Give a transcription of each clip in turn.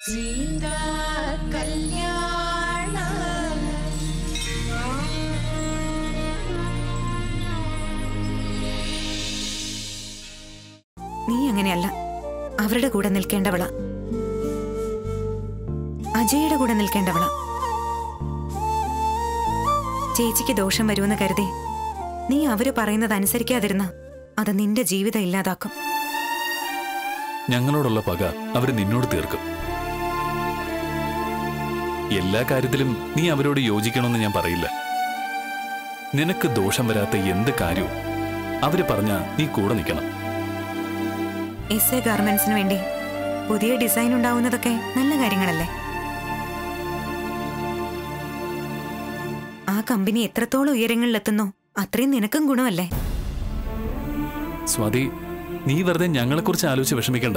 സീതാ കല്യാണ നീ അങ്ങനെയല്ല അവരുടെ കൂടെ നിൽക്കേണ്ടവള അജയുടെ കൂടെ നിൽക്കേണ്ടവള ചേച്ചിക്ക് ദോഷം വരുമെന്ന് കരുതി നീ അവര് പറയുന്നത് അനുസരിക്കാതിരുന്ന അത് നിന്റെ ജീവിതം ഇല്ലാതാക്കും ഞങ്ങളോടുള്ള പക അവര് നിന്നോട് തീർക്കും എല്ലാ കാര്യത്തിലും നീ അവരോട് യോജിക്കണമെന്ന് ഞാൻ പറയില്ല നിനക്ക് ദോഷം വരാത്ത എന്ത് കാര്യവും അവര് പറഞ്ഞാ നീ കൂടെ നിൽക്കണം എസ് എ ഗാർമെന്റ്സിന് വേണ്ടി പുതിയ ഡിസൈൻ ഉണ്ടാവുന്നതൊക്കെ നല്ല കാര്യങ്ങളല്ലേ ആ കമ്പനി എത്രത്തോളം ഉയരങ്ങളിലെത്തുന്നോ അത്രയും നിനക്കും ഗുണമല്ലേ സ്വാതി നീ വെറുതെ ഞങ്ങളെക്കുറിച്ച് ആലോചിച്ച് വിഷമിക്കണ്ട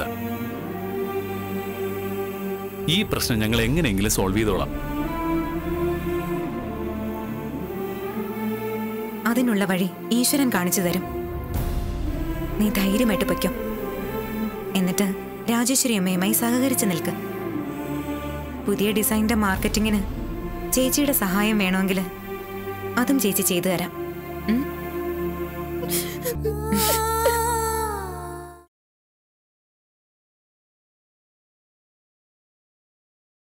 ഈ പ്രശ്നം ഞങ്ങൾ എങ്ങനെയെങ്കിലും സോൾവ് ചെയ്തോളാം അതിനുള്ള വഴി ഈശ്വരൻ കാണിച്ചു തരും നീ ധൈര്യമായിട്ട് പൊയ്ക്കോ എന്നിട്ട് രാജേശ്വരി അമ്മയുമായി സഹകരിച്ച് നിൽക്ക് പുതിയ ഡിസൈനിന്റെ മാർക്കറ്റിങ്ങിന് ചേച്ചിയുടെ സഹായം വേണമെങ്കിൽ അതും ചേച്ചി ചെയ്തു തരാം ഉം?